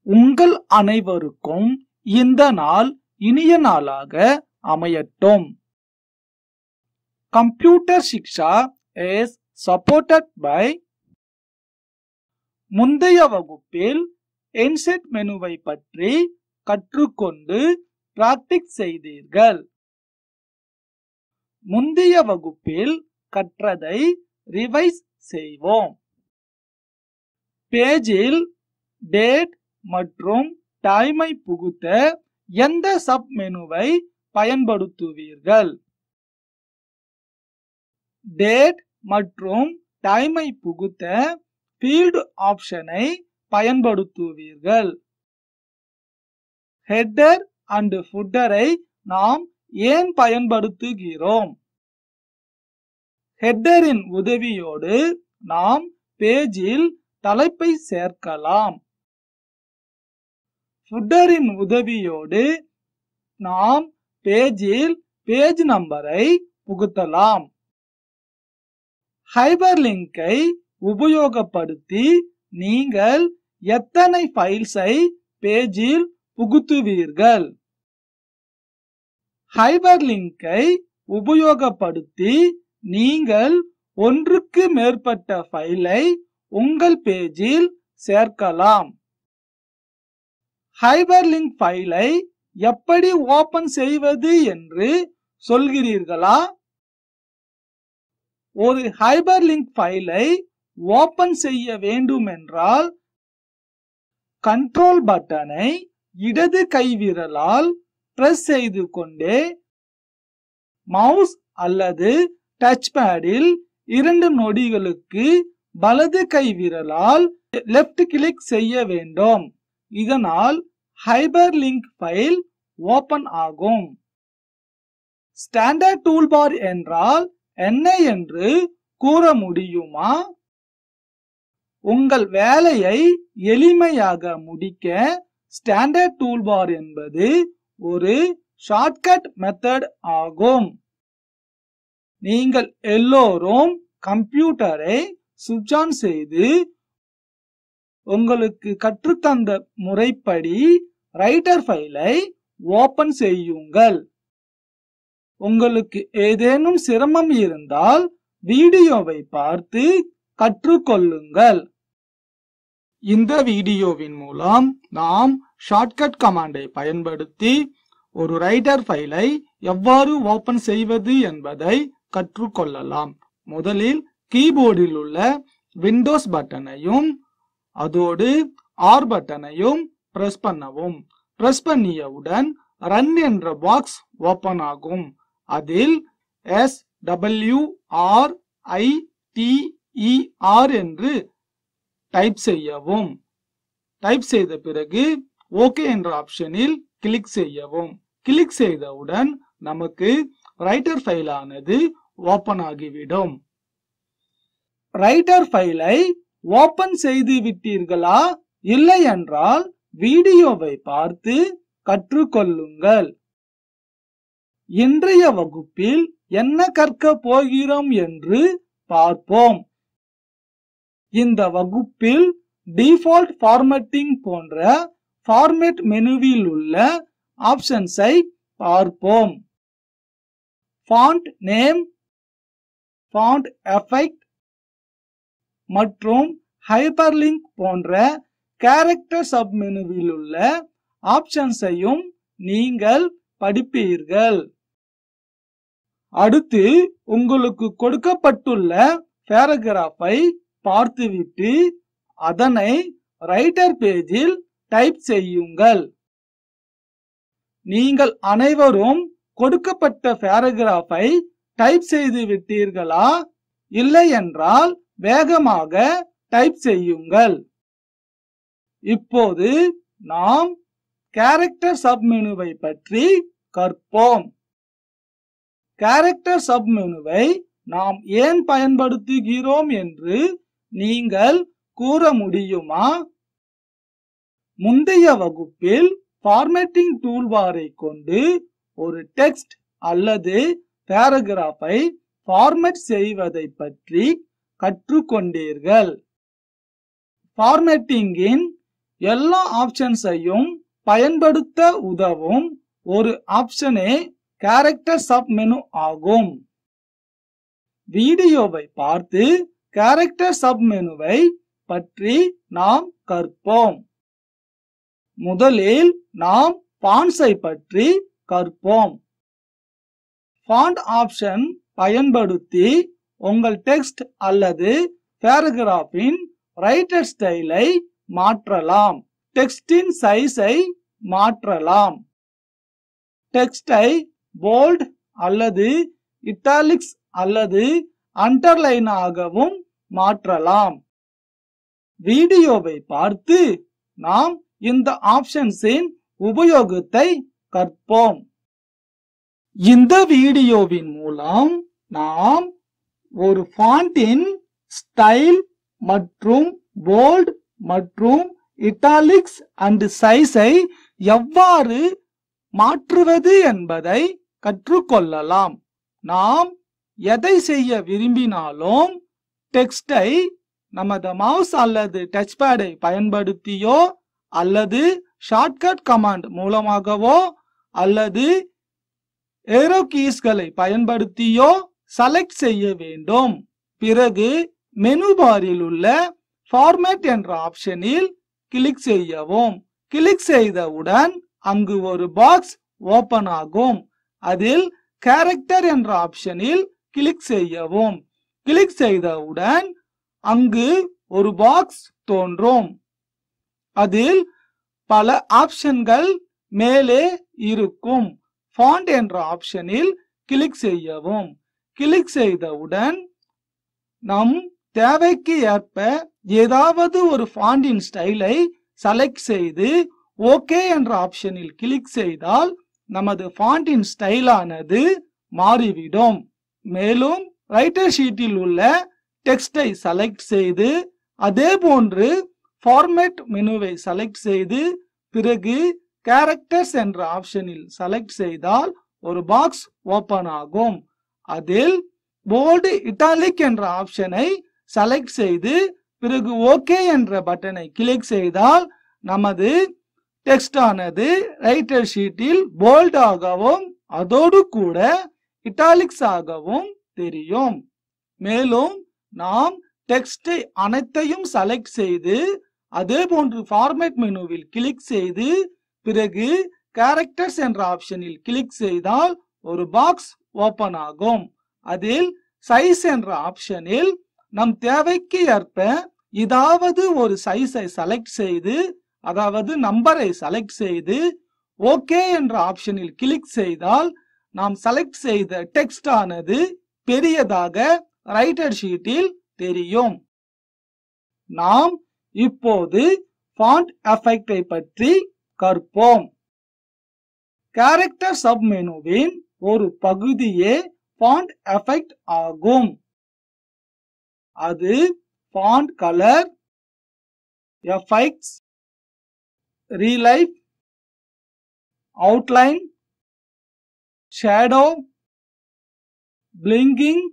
உங்கள் அனைவருக்கும் இந்த நாள் இனிய நாளாக அமையட்டும் computer Shiksha is supported by முந்தைய வகுப்பில் என்செட் மெனுவை பற்றி கற்றுக்கொண்டு பிராக்டிஸ் செய்தீர்கள் முந்தைய வகுப்பில் கற்றதை ரிவைஸ் செய்வோம் பேஜில் டேட் மற்றும் டைமை புகுத்த எந்த சப் மெனுவை பயன்படுத்துவீர்கள் டேட் மற்றும் டைமை புகுத்த ஃபீல்டு ஆப்ஷனை பயன்படுத்துவீர்கள் ஹெட்டர் அண்ட் ஃபுட்டரை நாம் ஏன் பயன்படுத்துகிறோம் ஹெட்டரின் உதவியோடு நாம் பேஜில் தலைப்பை சேர்க்கலாம் ஃபுட்டரின் உதவியோடு நாம் பேஜில் பேஜ் நம்பரை புகுத்தலாம் ஹைபர் லிங்கை உபயோகப்படுத்தி நீங்கள் எத்தனை ஃபைல்ஸை பேஜில் புகுத்துவீர்கள் ஹைபர் லிங்கை உபயோகப்படுத்தி நீங்கள் ஒன்றுக்கு மேற்பட்ட ஃபைலை உங்கள் பேஜில் சேர்க்கலாம் ஹைபர் லிங்க் ஃபைலை எப்படி ஓபன் செய்வது என்று சொல்கிறீர்களா ஒரு ஹைபர் லிங்க் ஃபைலை ஓபன் செய்ய வேண்டுமென்றால் கண்ட்ரோல் பட்டனை இடது கைவிரலால் பிரஸ் செய்து கொண்டே மவுஸ் அல்லது டச் பேடில் இரண்டு நொடிகளுக்கு வலது கை விரலால் லெஃப்ட் கிளிக் செய்ய வேண்டும் இதனால் ஹைபர் லிங்க் ஃபைல் ஓபன் ஆகும் ஸ்டாண்டர்ட் டூல்பார் என்றால் என்ன என்று கூற முடியுமா உங்கள் வேலையை எளிமையாக முடிக்க ஸ்டாண்டர்ட் டூல்பார் என்பது ஒரு ஷார்ட்கட் மெத்தட் ஆகும் நீங்கள் எல்லோரும் கம்ப்யூட்டரை சுவிட்ச் ஆன் செய்து உங்களுக்கு கற்றுத்தந்த முறைப்படி ரைட்டர் ஃபைலை ஓபன் செய்யுங்கள் உங்களுக்கு ஏதேனும் சிரமம் இருந்தால் வீடியோவை பார்த்து கற்றுக்கொள்ளுங்கள் இந்த வீடியோவின் மூலம் நாம் ஷார்ட்கட் கமாண்டை பயன்படுத்தி ஒரு ரைட்டர் ஃபைலை எவ்வாறு ஓபன் செய்வது என்பதை கற்றுக்கொள்ளலாம் முதலில் கீபோர்டில் உள்ள விண்டோஸ் பட்டனையும் அதோடு ஆர் பட்டனையும் பிரஸ் பண்ணவும் பிரஸ் பண்ணியவுடன் ரன் என்ற பாக்ஸ் ஓபன் ஆகும் அதில் S W R I T E R என்று டைப் செய்யவும் டைப் செய்த பிறகு ஓகே என்ற ஆப்ஷனில் கிளிக் செய்யவும் கிளிக் செய்தவுடன் நமக்கு ரைட்டர் ஃபைலானது ஓபன் ஆகிவிடும் ரைட்டர் ஃபைலை ஓபன் செய்து விட்டீர்களா இல்லை என்றால் வீடியோவை பார்த்து கற்றுக்கொள்ளுங்கள் இன்றைய வகுப்பில் என்ன கற்க போகிறோம் என்று பார்ப்போம் இந்த வகுப்பில் டிஃபால்ட் ஃபார்மட்டிங் போன்ற ஃபார்மேட் மெனுவில் உள்ள ஆப்ஷன்ஸை பார்ப்போம் ஃபாண்ட் நேம் ஃபாண்ட் எஃபெக்ட் மற்றும் ஹைப்பர்லிங்க் போன்ற கேரக்டர் சப்மெனுவில் உள்ள ஆப்ஷன்ஸையும் நீங்கள் படிப்பீர்கள் அடுத்து உங்களுக்கு கொடுக்கப்பட்டுள்ள பேராகிராஃபை பார்த்துவிட்டு அதனை ரைட்டர் பேஜில் டைப் செய்யுங்கள் நீங்கள் அனைவரும் கொடுக்கப்பட்ட பேராகிராஃபை டைப் செய்து விட்டீர்களா இல்லை என்றால் வேகமாக டைப் செய்யுங்கள் இப்போது நாம் கேரக்டர் சப்மெனுவை பற்றி கற்போம் கேரக்டர் சப்மெனுவை நாம் ஏன் பயன்படுத்துகிறோம் என்று நீங்கள் கூற முடியுமா முந்தைய வகுப்பில் ஃபார்மேட்டிங் டூல்பாரை கொண்டு ஒரு டெக்ஸ்ட் அல்லது பேராகிராஃபை ஃபார்மேட் செய்வதை பற்றி கற்றுக்கொண்டீர்கள் ஃபார்மேட்டிங்கின் எல்லா ஆப்ஷன்ஸையும் பயன்படுத்த உதவும் ஒரு ஆப்ஷனே கேரக்டர் சப் மெனு ஆகும் வீடியோவை பார்த்து கேரக்டர் சப் மெனுவை பற்றி நாம் கற்போம் முதலில் நாம் பான்ஸை பற்றி கற்போம் ஃபாண்ட் ஆப்ஷன் பயன்படுத்தி உங்கள் டெக்ஸ்ட் அல்லது பேராகிராஃபின் ரைட்டர் ஸ்டைலை மாற்றலாம் டெக்ஸ்டின் சைஸை மாற்றலாம் டெக்ஸ்டை போல்ட் அல்லது இட்டாலிக்ஸ் அல்லது அண்டர்லைன் ஆகவும் மாற்றலாம் வீடியோவை பார்த்து நாம் இந்த ஆப்ஷன்ஸின் உபயோகத்தை கற்போம் இந்த வீடியோவின் மூலம் நாம் ஒரு ஃபாண்டின் ஸ்டைல் மற்றும் போல்ட் மற்றும் இட்டாலிக்ஸ் அண்ட் சைஸை எவ்வாறு மாற்றுவது என்பதை கற்றுக்கொள்ளலாம் நாம் எதை செய்ய விரும்பினாலும் டெக்ஸ்டை நமது மவுஸ் அல்லது டச் பேடை பயன்படுத்தியோ அல்லது ஷார்ட்கட் கமாண்ட் மூலமாகவோ அல்லது ஏரோ கீஸ்களை பயன்படுத்தியோ செலக்ட் செய்ய வேண்டும் பிறகு மெனு பாரில் உள்ள ஃபார்மேட் என்ற ஆப்ஷனில் கிளிக் செய்யவும் கிளிக் செய்தவுடன் அங்கு ஒரு பாக்ஸ் ஓபன் ஆகும் அதில் கேரக்டர் என்ற ஆப்ஷனில் கிளிக் செய்யவும் கிளிக் செய்தவுடன் அங்கு ஒரு பாக்ஸ் தோன்றும் அதில் பல ஆப்ஷன்கள் மேலே இருக்கும் ஃபாண்ட் என்ற ஆப்ஷனில் கிளிக் செய்யவும் கிளிக் செய்தவுடன் நம் தேவைக்கு ஏற்ப ஏதாவது ஒரு ஃபாண்டின் ஸ்டைலை செலக்ட் செய்து ஓகே என்ற ஆப்ஷனில் கிளிக் செய்தால் நமது ஃபாண்டின் ஸ்டைலானது மாறிவிடும் மேலும் ரைட்டர் ஷீட்டில் உள்ள டெக்ஸ்டை செலக்ட் செய்து அதே போன்று ஃபார்மேட் மெனுவை செலக்ட் செய்து பிறகு கேரக்டர்ஸ் என்ற ஆப்ஷனில் செலக்ட் செய்தால் ஒரு பாக்ஸ் ஓபன் ஆகும் அதில் போல்டு இட்டாலிக் என்ற ஆப்ஷனை செலக்ட் செய்து பிறகு ஓகே என்ற பட்டனை கிளிக் செய்தால் நமது டெக்ஸ்ட் ஆனது ரைட்டர் ஷீட்டில் போல்ட் ஆகவும் அதோடு கூட இட்டாலிக்ஸ் ஆகவும் தெரியும் மேலும் நாம் டெக்ஸ்டை அனைத்தையும் செலக்ட் செய்து அதே போன்று ஃபார்மேட் மெனுவில் கிளிக் செய்து பிறகு கேரக்டர்ஸ் என்ற ஆப்ஷனில் கிளிக் செய்தால் ஒரு பாக்ஸ் ஓபன் ஆகும் அதில் சைஸ் என்ற ஆப்ஷனில் நம் தேவைக்கு ஏற்ப ஏதாவது ஒரு சைஸை செலக்ட் செய்து அதாவது நம்பரை செலக்ட் செய்து ஓகே என்ற ஆப்ஷனில் கிளிக் செய்தால் நாம் செலக்ட் செய்த டெக்ஸ்ட் ஆனது பெரியதாக ரைட்டர் ஷீட்டில் தெரியும் நாம் இப்போது ஃபாண்ட் எஃபெக்டை பற்றி கற்போம் கேரக்டர் சப் மெனுவின் ஒரு பகுதியே ஃபாண்ட் எஃபெக்ட் ஆகும் அது font colour effects relief outline shadow blinking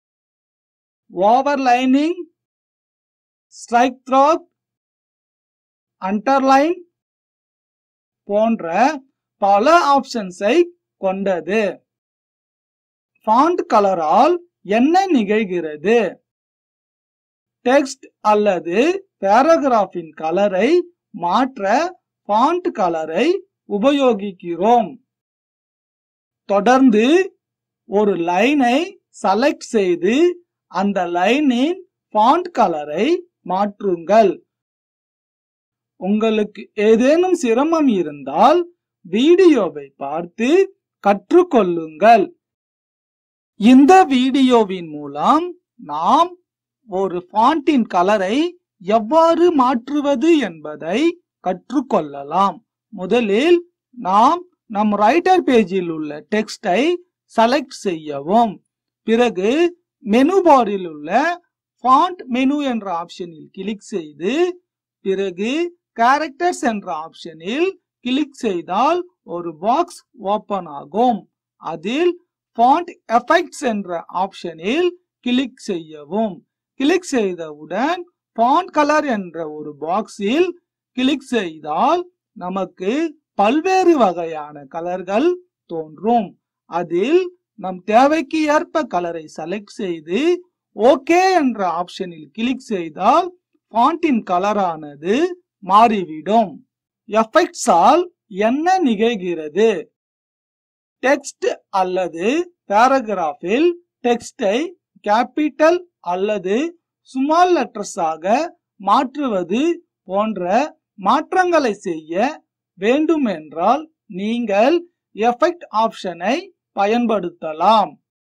overlining strikethrough underline போன்ற பல ஆப்ஷன்ஸை கொண்டது ஃபாண்ட் கலரால் என்ன நிகழ்கிறது டெக்ஸ்ட் அல்லது பேராகிராஃபின் கலரை மாற்ற ஃபாண்ட் கலரை உபயோகிக்கிறோம் தொடர்ந்து ஒரு லைனை செலக்ட் செய்து அந்த லைனின் ஃபாண்ட் கலரை மாற்றுங்கள் உங்களுக்கு ஏதேனும் சிரமம் இருந்தால் வீடியோவை பார்த்து கற்றுக்கொள்ளுங்கள் இந்த வீடியோவின் மூலம் நாம் ஒரு ஃபாண்டின் கலரை எவ்வாறு மாற்றுவது என்பதை கற்றுக்கொள்ளலாம் முதலில் நாம் நம் ரைட்டர் பேஜில் உள்ள டெக்ஸ்டை செலக்ட் செய்யவும் பிறகு மெனு பாரில் உள்ள ஃபாண்ட் மெனு என்ற ஆப்ஷனில் கிளிக் செய்து பிறகு கேரக்டர்ஸ் என்ற ஆப்ஷனில் கிளிக் செய்தால் ஒரு பாக்ஸ் ஓபன் ஆகும் அதில் ஃபாண்ட் எஃபெக்ட்ஸ் என்ற ஆப்ஷனில் கிளிக் செய்யவும் கிளிக் செய்தவுடன் ஃபாண்ட் கலர் என்ற ஒரு பாக்ஸில் கிளிக் செய்தால் நமக்கு பல்வேறு வகையான கலர்கள் தோன்றும் அதில் நம் தேவைக்கு ஏற்ப கலரை செலக்ட் செய்து ஓகே என்ற ஆப்ஷனில் கிளிக் செய்தால் ஃபாண்டின் கலரானது மாறிவிடும் எஃபெக்ட்ஸால் என்ன நிகழ்கிறது டெக்ஸ்ட் அல்லது பேராகிராஃபில் டெக்ஸ்டை கேபிட்டல் அல்லது ஸ்மால் லெட்டர்ஸாக மாற்றுவது போன்ற மாற்றங்களை செய்ய வேண்டுமென்றால் நீங்கள் எஃபெக்ட் ஆப்ஷனை பயன்படுத்தலாம்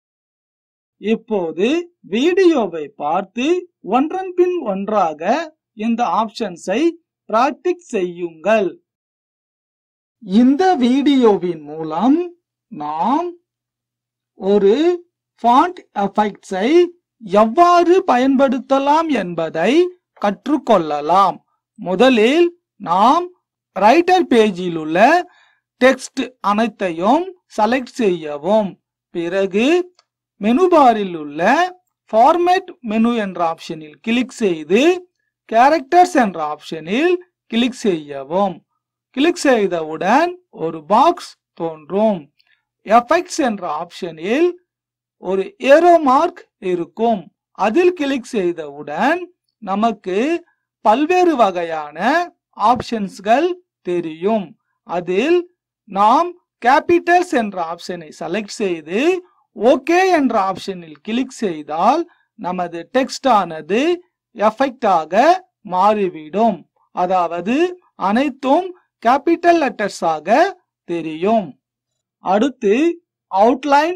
இப்போது வீடியோவை பார்த்து ஒன்றன் பின் ஒன்றாக இந்த ஆப்ஷன்ஸை பிராக்டிஸ் செய்யுங்கள் இந்த வீடியோவின் மூலம் நாம் ஒரு ஃபாண்ட் எஃபெக்ட்ஸை எவ்வாறு பயன்படுத்தலாம் என்பதை கற்றுக்கொள்ளலாம் முதலில் நாம் ரைட்டர் பேஜில் உள்ள டெக்ஸ்ட் அனைத்தையும் செலக்ட் செய்யவும் பிறகு மெனு பாரில் உள்ள ஃபார்மேட் மெனு என்ற ஆப்ஷனில் கிளிக் செய்து கேரக்டர்ஸ் என்ற ஆப்ஷனில் கிளிக் செய்யவும் கிளிக் செய்தவுடன் ஒரு பாக்ஸ் தோன்றும் எஃபெக்ட்ஸ் என்ற ஆப்ஷனில் ஒரு ஏரோ மார்க் இருக்கும் அதில் கிளிக் செய்தவுடன் நமக்கு பல்வேறு வகையான ஆப்ஷன்ஸ்கள் தெரியும் அதில் நாம் கேபிட்டல்ஸ் என்ற ஆப்ஷனை செலக்ட் செய்து ஓகே என்ற ஆப்ஷனில் கிளிக் செய்தால் நமது டெக்ஸ்ட் ஆனது எஃபெக்டாக மாறிவிடும் அதாவது அனைத்தும் கேபிட்டல் லெட்டர்ஸாக தெரியும் அடுத்து அவுட்லைன்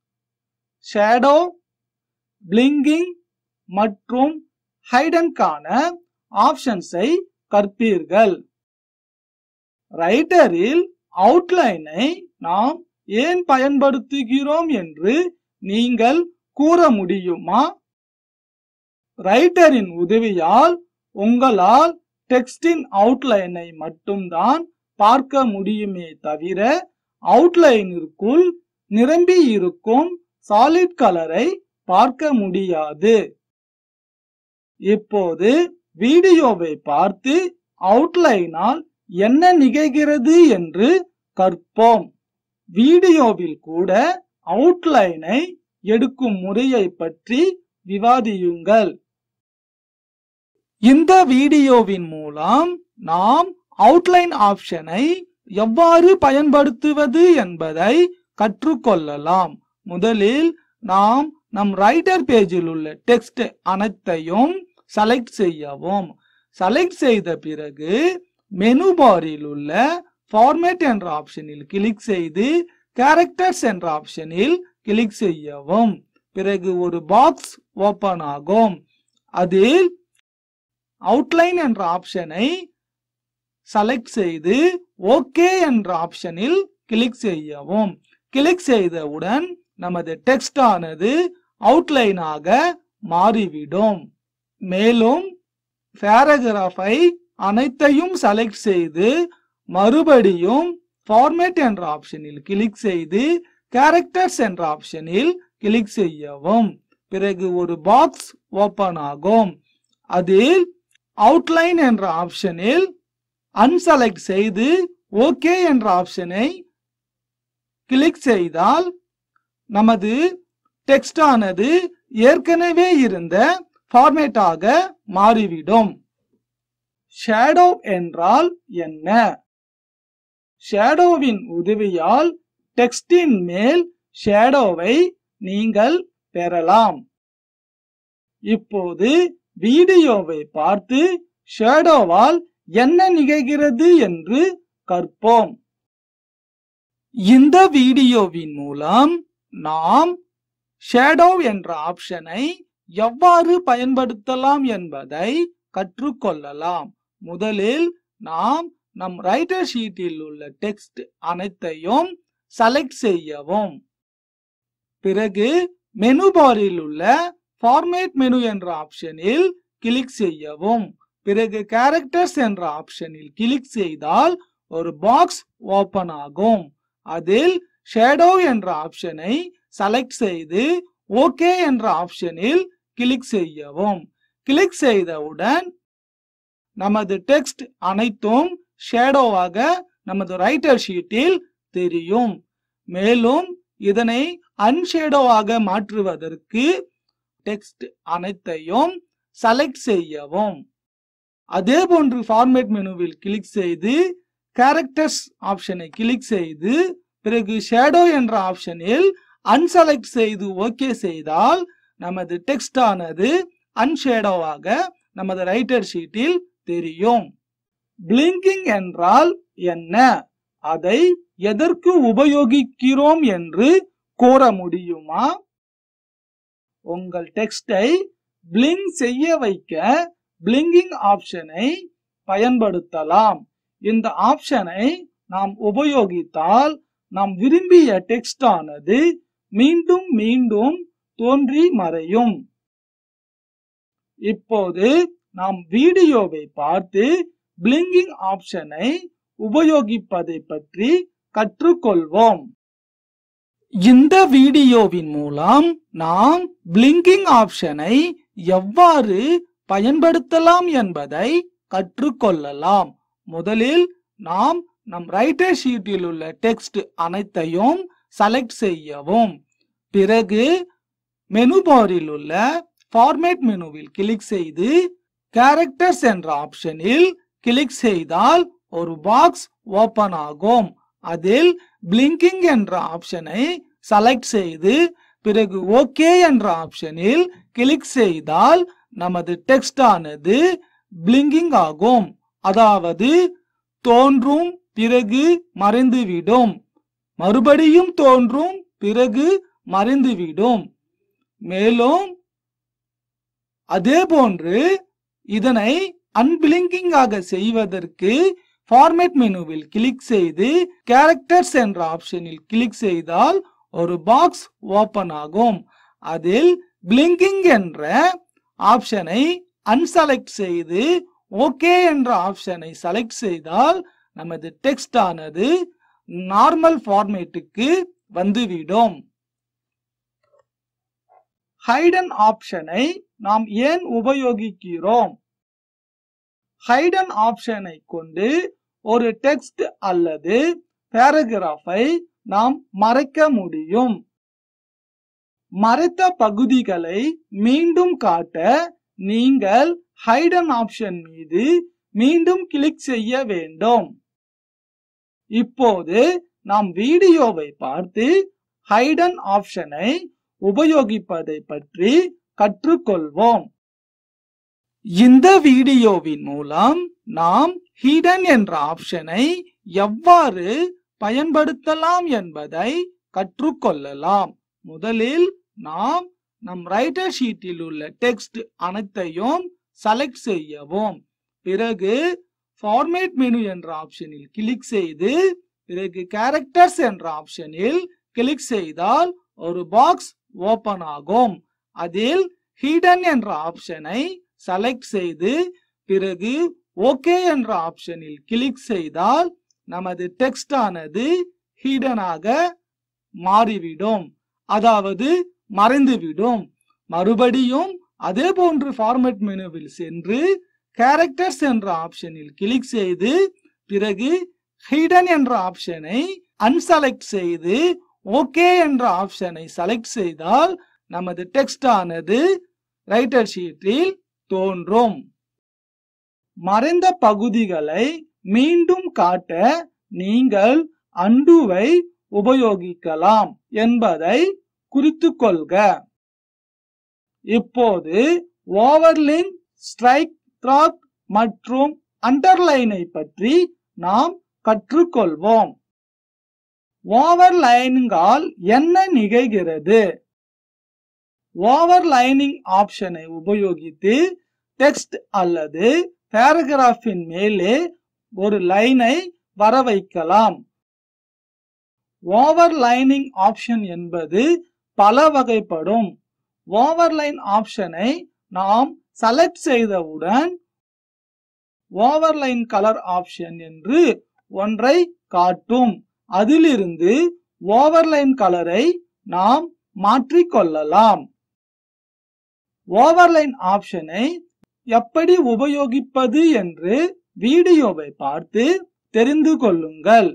ஷேடோ பிளிங்கிங் மற்றும் ஹைடன்கான ஆப்ஷன்ஸை கற்பீர்கள் ரைட்டரில் அவுட்லைனை நாம் ஏன் பயன்படுத்துகிறோம் என்று நீங்கள் கூற முடியுமா ரைட்டரின் உதவியால் உங்களால் டெக்ஸ்டின் அவுட்லைனை மட்டும்தான் பார்க்க முடியுமே தவிர அவுட்லைனிற்குள் நிரம்பி இருக்கும் சாலிட் கலரை பார்க்க முடியாது இப்போது வீடியோவை பார்த்து அவுட்லைனால் என்ன நிகழ்கிறது என்று கற்போம் வீடியோவில் கூட அவுட்லைனை எடுக்கும் முறையை பற்றி விவாதியுங்கள் இந்த வீடியோவின் மூலம் நாம் அவுட்லைன் ஆப்ஷனை எவ்வாறு பயன்படுத்துவது என்பதை கற்றுக்கொள்ளலாம் முதலில் நாம் நம் ரைட்டர் பேஜில் உள்ள டெக்ஸ்ட் அனைத்தையும் செலக்ட் செய்யவும் செலக்ட் செய்த பிறகு மெனு பாரில் உள்ள ஃபார்மேட் என்ற ஆப்ஷனில் கிளிக் செய்து கேரக்டர்ஸ் என்ற ஆப்ஷனில் கிளிக் செய்யவும் பிறகு ஒரு பாக்ஸ் ஓபன் ஆகும் அதில் அவுட்லைன் என்ற ஆப்ஷனை செலக்ட் செய்து ஓகே என்ற ஆப்ஷனில் கிளிக் செய்யவும் கிளிக் செய்தவுடன் நமது டெக்ஸ்ட் ஆனது அவுட்லைனாக மாறிவிடும் மேலும் பேராகிராஃபை அனைத்தையும் செலக்ட் செய்து மறுபடியும் ஃபார்மேட் என்ற ஆப்ஷனில் கிளிக் செய்து கேரக்டர்ஸ் என்ற ஆப்ஷனில் கிளிக் செய்யவும் பிறகு ஒரு பாக்ஸ் ஓபன் ஆகும் அதில் அவுட்லைன் என்ற ஆப்ஷனில் அன்செலக்ட் செய்து ஓகே என்ற ஆப்ஷனை கிளிக் செய்தால் நமது டெக்ஸ்ட் ஆனது ஏற்கனவே இருந்த ஃபார்மேட்டாக மாறிவிடும் ஷேடோ என்றால் என்ன ஷேடோவின் உதவியால் டெக்ஸ்டின் மேல் ஷேடோவை நீங்கள் பெறலாம் இப்போது வீடியோவை பார்த்து ஷேடோவால் என்ன நிகழ்கிறது என்று கற்போம் இந்த வீடியோவின் மூலம் நாம் ஷேடோ என்ற ஆப்ஷனை எவ்வாறு பயன்படுத்தலாம் என்பதை கற்றுக்கொள்ளலாம் முதலில் நாம் நம் ரைட்டர் ஷீட்டில் உள்ள டெக்ஸ்ட் அனைத்தையும் செலக்ட் செய்யவும் பிறகு மெனு பாரில் உள்ள ஃபார்மேட் மெனு என்ற ஆப்ஷனில் கிளிக் செய்யவும் பிறகு கேரக்டர்ஸ் என்ற ஆப்ஷனில் கிளிக் செய்தால் ஒரு பாக்ஸ் ஓபன் ஆகும் அதில் ஷேடோ என்ற ஆப்ஷனை செலக்ட் செய்து ஓகே என்ற ஆப்ஷனில் கிளிக் செய்யவும் கிளிக் செய்தவுடன் நமது டெக்ஸ்ட் அனைத்தும் ஷேடோவாக நமது ரைட்டர் ஷீட்டில் தெரியும் மேலும் இதனை அன்ஷேடோவாக மாற்றுவதற்கு டெக்ஸ்ட் அனைத்தையும் செலக்ட் செய்யவும் அதே போன்று ஃபார்மேட் மெனுவில் கிளிக் செய்து கேரக்டர்ஸ் ஆப்ஷனை கிளிக் செய்து பிறகு ஷேடோ என்ற ஆப்ஷனில் அன்செலக்ட் செய்து ஓகே செய்தால் நமது டெக்ஸ்ட் ஆனது அன்ஷேடோவாக நமது ரைட்டர் ஷீட்டில் தெரியும் பிளிங்கிங் என்றால் என்ன அதை எதற்கு உபயோகிக்கிறோம் என்று கூற முடியுமா உங்கள் டெக்ஸ்டை பிளிங் செய்ய வைக்க பிளிங்கிங் ஆப்ஷனை பயன்படுத்தலாம் இந்த ஆப்ஷனை நாம் உபயோகித்தால் நாம் விரும்பிய டெக்ஸ்ட் ஆனது மீண்டும் மீண்டும் தோன்றி மறையும் இப்போது நாம் வீடியோவை பார்த்து பிளிங்கிங் ஆப்ஷனை உபயோகிப்பதை பற்றி கற்றுக்கொள்வோம் இந்த வீடியோவின் மூலம் நாம் பிளிங்கிங் ஆப்ஷனை எவ்வாறு பயன்படுத்தலாம் என்பதை கற்றுக்கொள்ளலாம் முதலில் நாம் நம் ரைட்டர் ஷீட்டில் உள்ள டெக்ஸ்ட் அனைத்தையும் செலக்ட் செய்யவும் பிறகு மெனு பாரில் உள்ள ஃபார்மேட் மெனுவில் கிளிக் செய்து கேரக்டர்ஸ் என்ற ஆப்ஷனில் கிளிக் செய்தால் ஒரு பாக்ஸ் ஓபன் ஆகும் அதில் பிளிங்கிங் என்ற ஆப்ஷனை செலக்ட் செய்து பிறகு ஓகே என்ற ஆப்ஷனில் கிளிக் செய்தால் நமது டெக்ஸ்ட் ஆனது பிளிங்கிங் ஆகும் அதாவது தோன்றும் பிறகு மறைந்துவிடும் மறுபடியும் தோன்றும் பிறகு மறைந்துவிடும் மேலும் அதே போன்று இதனை அன்பிளிங்கிங் ஆக செய்வதற்கு ஃபார்மேட் மெனுவில் கிளிக் செய்து கேரக்டர்ஸ் என்ற ஆப்ஷனில் கிளிக் செய்தால் ஒரு பாக்ஸ் ஓபன் ஆகும் அதில் பிளிங்கிங் என்ற ஆப்ஷனை அன்செலக்ட் செய்து ஓகே என்ற ஆப்ஷனை செலக்ட் செய்தால் நமது டெக்ஸ்ட் ஆனது நார்மல் ஃபார்மேட்டுக்கு வந்துவிடும் ஹைடன் ஆப்ஷனை நாம் ஏன் உபயோகிக்கிறோம் ஹைடன் ஆப்ஷனை கொண்டு ஒரு டெக்ஸ்ட் அல்லது பேராகிராஃபை நாம் மறைக்க முடியும் மறைத்த பகுதிகளை மீண்டும் காட்ட நீங்கள் ஹைடன் ஆப்ஷன் மீது மீண்டும் கிளிக் செய்ய வேண்டும் இப்போது நாம் வீடியோவை பார்த்து ஹைடன் ஆப்ஷனை உபயோகிப்பதை பற்றி கற்றுக்கொள்வோம் இந்த வீடியோவின் மூலம் நாம் ஹிடன் என்ற ஆப்ஷனை எவ்வாறு பயன்படுத்தலாம் என்பதை கற்றுக்கொள்ளலாம் முதலில் நாம் நம் ரைட்டர் ஷீட்டில் உள்ள டெக்ஸ்ட் அனைத்தையும் செலக்ட் செய்யவும் பிறகு ஃபார்மேட் மெனு என்ற ஆப்ஷனில் கிளிக் செய்து பிறகு கேரக்டர்ஸ் என்ற ஆப்ஷனில் கிளிக் செய்தால் ஒரு பாக்ஸ் ஓபன் ஆகும் அதில் ஹிடன் என்ற ஆப்ஷனை செலக்ட் செய்து பிறகு ஓகே என்ற ஆப்ஷனில் கிளிக் செய்தால் நமது டெக்ஸ்ட் ஆனது ஹிடனாக மாறிவிடும் அதாவது மறைந்துவிடும் மறுபடியும் அதே போன்று ஃபார்மேட் மெனுவில் சென்று கேரக்டர்ஸ் என்ற ஆப்ஷனில் கிளிக் செய்து பிறகு ஹிடன் என்ற ஆப்ஷனை அன்செலக்ட் செய்து ஓகே என்ற ஆப்ஷனை செலக்ட் செய்தால் நமது டெக்ஸ்ட் ஆனது ரைட்டர் ஷீட்டில் தோன்றும் மறைந்த பகுதிகளை மீண்டும் காட்ட நீங்கள் அண்டுவை உபயோகிக்கலாம் என்பதை குறித்து கொள்க இப்போது ஓவர்லிங் ஸ்ட்ரைக் த்ராக் மற்றும் அண்டர்லைனை பற்றி நாம் கற்றுக்கொள்வோம் ஓவர்லைனிங்கால் என்ன நிகழ்கிறது ஓவர்லைனிங் ஆப்ஷனை உபயோகித்து டெக்ஸ்ட் அல்லது பேராகிராஃபின் மேலே ஒரு லைனை வர வைக்கலாம் ஓவர்லைனிங் ஆப்ஷன் என்பது பல வகைப்படும் ஓவர்லைன் ஆப்ஷனை நாம் செலக்ட் செய்தவுடன் ஓவர்லைன் கலர் ஆப்ஷன் என்று ஒன்றை காட்டும் அதிலிருந்து ஓவர்லைன் கலரை நாம் மாற்றிக்கொள்ளலாம் ஓவர்லைன் ஆப்ஷனை எப்படி உபயோகிப்பது என்று வீடியோவை பார்த்து தெரிந்து கொள்ளுங்கள்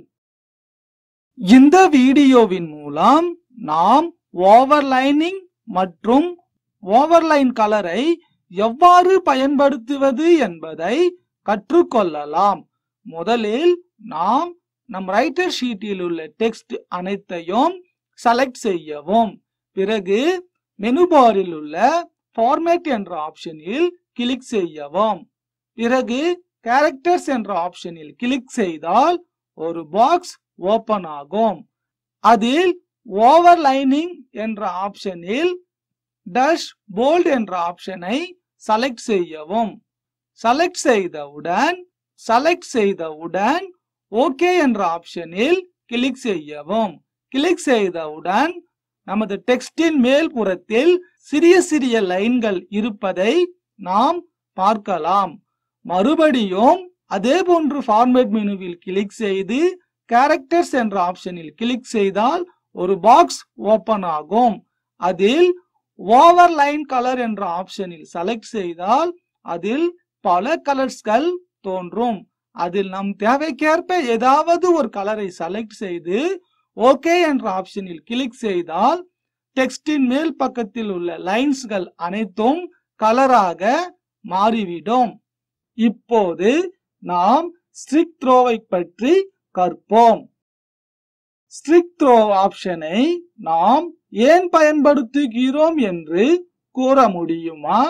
இந்த வீடியோவின் மூலம் நாம் ஓவர்லைனிங் மற்றும் ஓவர்லைன் கலரை எவ்வாறு பயன்படுத்துவது என்பதை கற்றுக்கொள்ளலாம் முதலில் நாம் நம் ரைட்டர் ஷீட்டில் உள்ள டெக்ஸ்ட் அனைத்தையும் செலக்ட் செய்யவும் பிறகு மெனு பாரில் உள்ள ஃபார்மேட் என்ற ஆப்ஷனில் கிளிக் செய்யவும் பிறகு கேரக்டர்ஸ் என்ற ஆப்ஷனில் கிளிக் செய்தால் ஒரு பாக்ஸ் ஓபன் ஆகும் அதில் ஓவர்லைனிங் என்ற ஆப்ஷனில் டஷ் போல்ட் என்ற ஆப்ஷனை செலக்ட் செய்யவும் செலக்ட் செய்தவுடன் செலக்ட் செய்தவுடன் ஓகே என்ற ஆப்ஷனில் கிளிக் செய்யவும் கிளிக் செய்தவுடன் நமது டெக்ஸ்டின் மேல் புறத்தில் சிறிய சிறிய லைன்கள் இருப்பதை நாம் பார்க்கலாம் மறுபடியும் அதே போன்று ஃபார்மேட் மெனுவில் கிளிக் செய்து கேரக்டர்ஸ் என்ற ஆப்ஷனில் கிளிக் செய்தால் ஒரு பாக்ஸ் ஓபன் ஆகும் அதில் ஓவர் லைன் கலர் என்ற ஆப்ஷனில் செலக்ட் செய்தால் அதில் பல கலர்ஸ்கள் தோன்றும் அதில் நம் தேவைக்கேற்ப ஏதாவது ஒரு கலரை செலக்ட் செய்து ஓகே என்ற ஆப்ஷனில் கிளிக் செய்தால் டெக்ஸ்டின் மேல் பக்கத்தில் உள்ள லைன்ஸ்கள் அனைத்தும் கலராக மாறிவிடும் இப்போது நாம் ஸ்ட்ரிக் த்ரோவை பற்றி கற்போம் ஸ்ட்ரிக் த்ரோ ஆப்ஷனை நாம் ஏன் பயன்படுத்துகிறோம் என்று கூற முடியுமா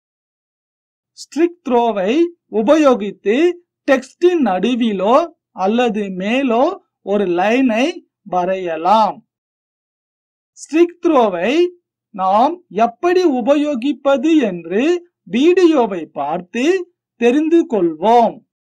ஸ்ட்ரிக் த்ரோவை உபயோகித்து டெக்ஸ்டின் நடுவிலோ அல்லது மேலோ ஒரு லைனை வரையலாம் ஸ்ட்ரிக் த்ரோவை நாம் எப்படி உபயோகிப்பது என்று வீடியோவை பார்த்து தெரிந்து கொள்வோம்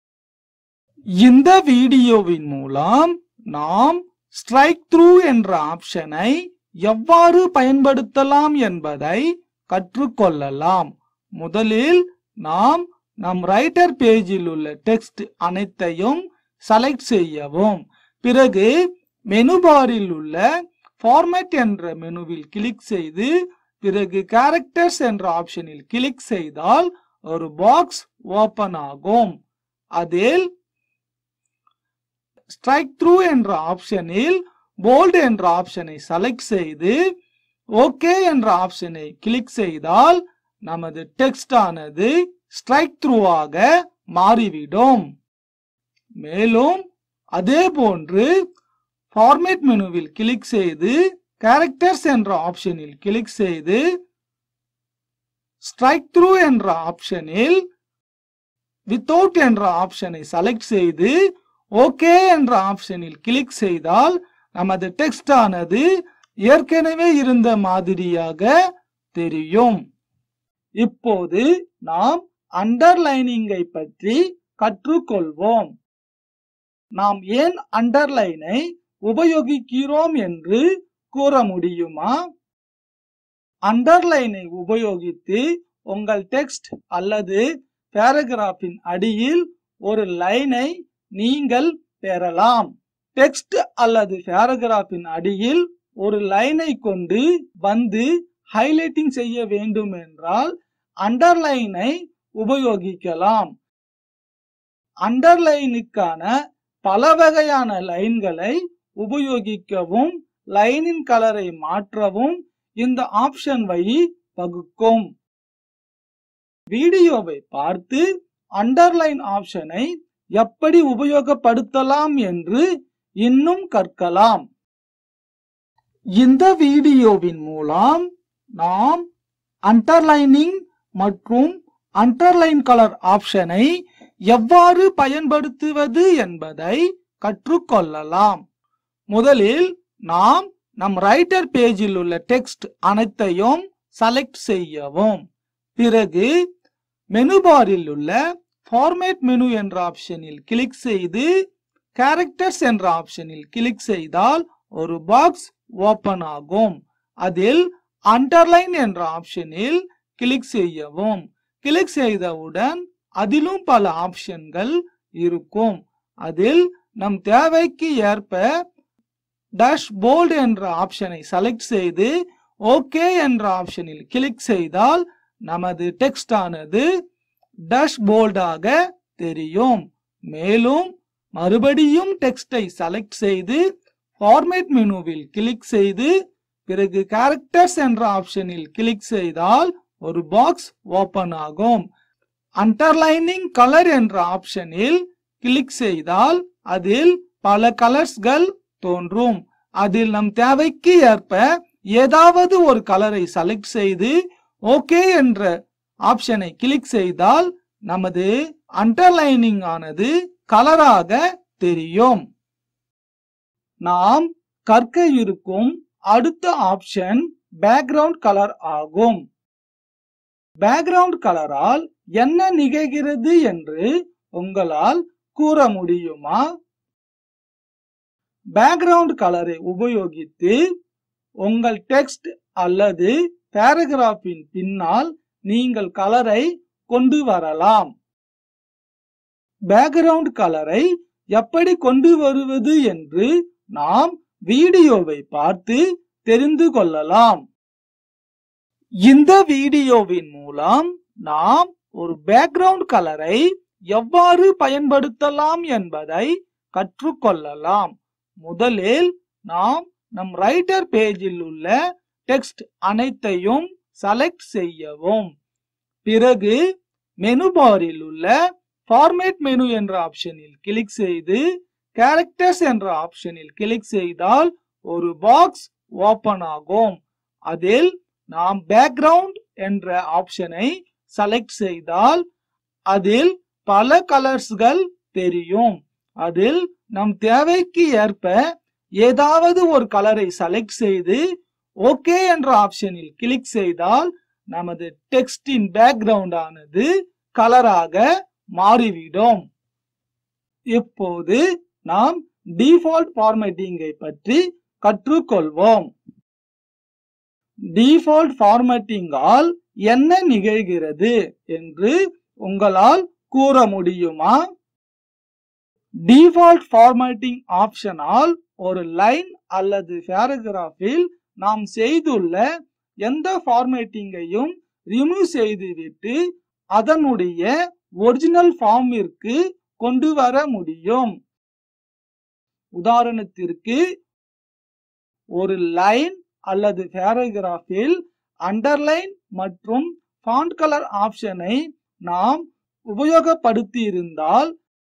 இந்த வீடியோவின் மூலம் நாம் ஸ்ட்ரைக் த்ரூ என்ற ஆப்ஷனை எவ்வாறு பயன்படுத்தலாம் என்பதை கற்றுக்கொள்ளலாம் முதலில் நாம் நம் ரைட்டர் பேஜில் உள்ள டெக்ஸ்ட் அனைத்தையும் செலக்ட் செய்யவும் பிறகு மெனு பாரில் உள்ள ஃபார்மேட் என்ற மெனுவில் கிளிக் செய்து பிறகு கேரக்டர்ஸ் என்ற ஆப்ஷனில் கிளிக் செய்தால் ஒரு பாக்ஸ் ஓபன் ஆகும் அதில் ஸ்ட்ரைக் த்ரூ என்ற ஆப்ஷனில் போல்ட் என்ற ஆப்ஷனை செலக்ட் செய்து ஓகே என்ற ஆப்ஷனை கிளிக் செய்தால் நமது டெக்ஸ்ட் ஆனது ஸ்ட்ரைக் த்ரூவாக மாறிவிடும் மேலும் அதே போன்று ஃபார்மேட் மெனுவில் கிளிக் செய்து கேரக்டர்ஸ் என்ற ஆப்ஷனில் கிளிக் செய்து ஸ்ட்ரைக் த்ரூ என்ற ஆப்ஷனில் வித்தவுட் என்ற ஆப்ஷனை செலக்ட் செய்து ஓகே என்ற ஆப்ஷனில் கிளிக் செய்தால் நமது டெக்ஸ்ட் ஆனது ஏற்கனவே இருந்த மாதிரியாக தெரியும் இப்போது நாம் அண்டர்லைனிங்கை பற்றி கற்றுக்கொள்வோம் நாம் ஏன் அண்டர்லைனை உபயோகிக்கிறோம் என்று கூற முடியுமா அண்டர்லைனை உபயோகித்து உங்கள் டெக்ஸ்ட் அல்லது பேராகிராஃபின் அடியில் ஒரு லைனை நீங்கள் பெறலாம் டெக்ஸ்ட் அல்லது பேராகிராஃபின் அடியில் ஒரு லைனை கொண்டு வந்து ஹைலைட்டிங் செய்ய வேண்டும் என்றால் அண்டர்லைனை உபயோகிக்கலாம் அண்டர்லைனுக்கான பல வகையான லைன்களை உபயோகிக்கவும் லைனின் கலரை மாற்றவும் இந்த ஆப்ஷன் வழி வகுக்கும் வீடியோவை பார்த்து அண்டர்லைன் ஆப்ஷனை எப்படி உபயோகப்படுத்தலாம் என்று இன்னும் கற்கலாம் இந்த வீடியோவின் மூலம் நாம் அண்டர்லைனிங் மற்றும் அண்டர்லைன் கலர் ஆப்ஷனை எவ்வாறு பயன்படுத்துவது என்பதை கற்றுக்கொள்ளலாம் முதலில் நாம் நம் ரைட்டர் பேஜில் உள்ள டெக்ஸ்ட் அனைத்தையும் செலக்ட் செய்யவும் பிறகு மெனு பாரில் உள்ள ஃபார்மேட் மெனு என்ற ஆப்ஷனில் கிளிக் செய்து கேரக்டர்ஸ் என்ற ஆப்ஷனில் கிளிக் செய்தால் ஒரு பாக்ஸ் ஓபன் ஆகும் அதில் அண்டர்லைன் என்ற ஆப்ஷனில் கிளிக் செய்யவும் கிளிக் செய்தவுடன் அதிலும் பல ஆப்ஷன்கள் இருக்கும் அதில் நம் தேவைக்கு ஏற்ப டேஷ் போல்ட் என்ற ஆப்ஷனை செலக்ட் செய்து ஓகே என்ற ஆப்ஷனில் கிளிக் செய்தால் நமது டெக்ஸ்ட் ஆனது டேஷ்போர்டாக தெரியும் மேலும் மறுபடியும் டெக்ஸ்டை செலக்ட் செய்து ஃபார்மேட் மெனுவில் கிளிக் செய்து பிறகு கேரக்டர்ஸ் என்ற ஆப்ஷனில் கிளிக் செய்தால் ஒரு பாக்ஸ் ஓபன் ஆகும் அண்டர்லைனிங் கலர் என்ற ஆப்ஷனில் கிளிக் செய்தால் அதில் பல கலர்ஸ்கள் தோன்றும் அதில் நம் தேவைக்கு ஏற்ப ஏதாவது ஒரு கலரை செலக்ட் செய்து ஓகே என்ற ஆப்ஷனை கிளிக் செய்தால் நமது அண்டர்லைனிங் ஆனது கலராக தெரியும் நாம் கற்க இருக்கும் அடுத்த ஆப்ஷன் பேக்ரவுண்ட் கலர் ஆகும் பேக்ரவுண்ட் கலரால் என்ன நிகழ்கிறது என்று உங்களால் கூற முடியுமா பேக்ரவுண்ட் கலரை உபயோகித்து உங்கள் டெக்ஸ்ட் அல்லது பேராகிராஃபின் பின்னால் நீங்கள் கலரை கொண்டு வரலாம் பேக்ரவுண்ட் கலரை எப்படி கொண்டு வருவது என்று நாம் வீடியோவை பார்த்து தெரிந்து கொள்ளலாம் இந்த வீடியோவின் மூலம் நாம் ஒரு பேக்ரவுண்ட் கலரை எவ்வாறு பயன்படுத்தலாம் என்பதை கற்றுக்கொள்ளலாம் முதலில் நாம் நம் ரைட்டர் பேஜில் உள்ள டெக்ஸ்ட் அனைத்தையும் செலக்ட் செய்யவும் பிறகு மெனு பாரில் உள்ள ஃபார்மேட் மெனு என்ற ஆப்ஷனில் கிளிக் செய்து கேரக்டர்ஸ் என்ற ஆப்ஷனில் கிளிக் செய்தால் ஒரு பாக்ஸ் ஓபன் ஆகும் அதில் நாம் பேக்ரவுண்ட் என்ற ஆப்ஷனை செலக்ட் செய்தால் அதில் பல கலர்ஸ்கள் தெரியும் அதில் நம் தேவைக்கு ஏற்ப ஏதாவது ஒரு கலரை செலக்ட் செய்து ஓகே என்ற ஆப்ஷனில் கிளிக் செய்தால் நமது டெக்ஸ்டின் பேக்ரவுண்ட் ஆனது கலராக மாறிவிடும் இப்போது நாம் டிஃபால்ட் ஃபார்மேட்டிங்கை பற்றி கற்றுக்கொள்வோம் டிஃபால்ட் ஃபார்மேட்டிங்கால் என்ன நிகழ்கிறது என்று உங்களால் கூற முடியுமா டிஃபால்ட் ஃபார்மேட்டிங் ஆப்ஷனால் ஒரு லைன் அல்லது பேராகிராஃபில் நாம் செய்துள்ள எந்த ஃபார்மேட்டிங்கையும் ரிமூவ் செய்துவிட்டு அதனுடைய ஒரிஜினல் ஃபார்மிற்கு கொண்டு வர முடியும் உதாரணத்திற்கு ஒரு லைன் அல்லது பேராகிராஃபில் அண்டர்லைன் மற்றும் ஃபாண்ட் கலர் ஆப்ஷனை நாம் உபயோகப்படுத்தி இருந்தால்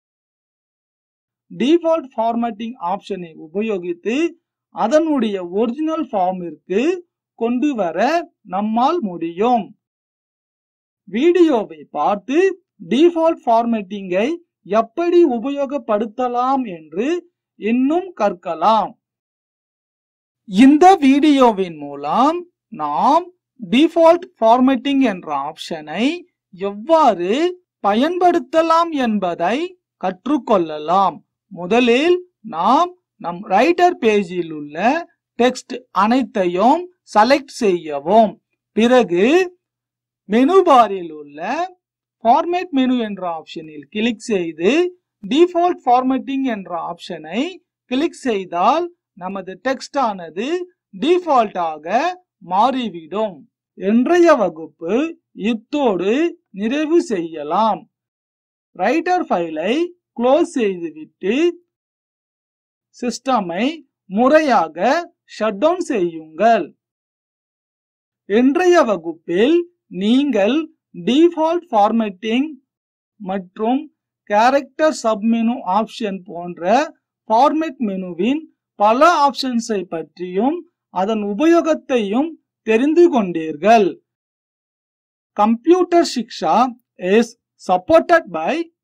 டிஃபால்ட் ஃபார்மேட்டிங் ஆப்ஷனை உபயோகித்து அதனுடைய ஒரிஜினல் ஃபார்மிற்கு கொண்டு வர நம்மால் முடியும் வீடியோவை பார்த்து டிஃபால்ட் ஃபார்மேட்டிங்கை எப்படி உபயோகப்படுத்தலாம் என்று இன்னும் கற்கலாம் இந்த வீடியோவின் மூலம் நாம் டிஃபால்ட் ஃபார்மேட்டிங் என்ற ஆப்ஷனை எவ்வாறு பயன்படுத்தலாம் என்பதை கற்றுக்கொள்ளலாம் முதலில் நாம் நம் ரைட்டர் பேஜில் உள்ள டெக்ஸ்ட் அனைத்தையும் செலக்ட் செய்யவும் பிறகு மெனு பாரில் உள்ள ஃபார்மேட் மெனு என்ற ஆப்ஷனில் கிளிக் செய்து டிஃபால்ட் ஃபார்மேட்டிங் என்ற ஆப்ஷனை கிளிக் செய்தால் நமது டெக்ஸ்ட் ஆனது டிஃபால்ட்டாக மாறிவிடும் இன்றைய வகுப்பு இத்தோடு நிறைவு செய்யலாம் ரைட்டர் ஃபைலை க்ளோஸ் செய்துவிட்டு சிஸ்டமை முறையாக ஷட் டவுன் செய்யுங்கள் இன்றைய வகுப்பில் நீங்கள் டிஃபால்ட் ஃபார்மேட்டிங் மற்றும் கேரக்டர் சப்மெனு ஆப்ஷன் போன்ற ஃபார்மேட் மெனுவின் பல ஆப்ஷன்ஸை பற்றியும் அதன் உபயோகத்தையும் தெரிந்து கொண்டீர்கள் computer Shiksha is supported by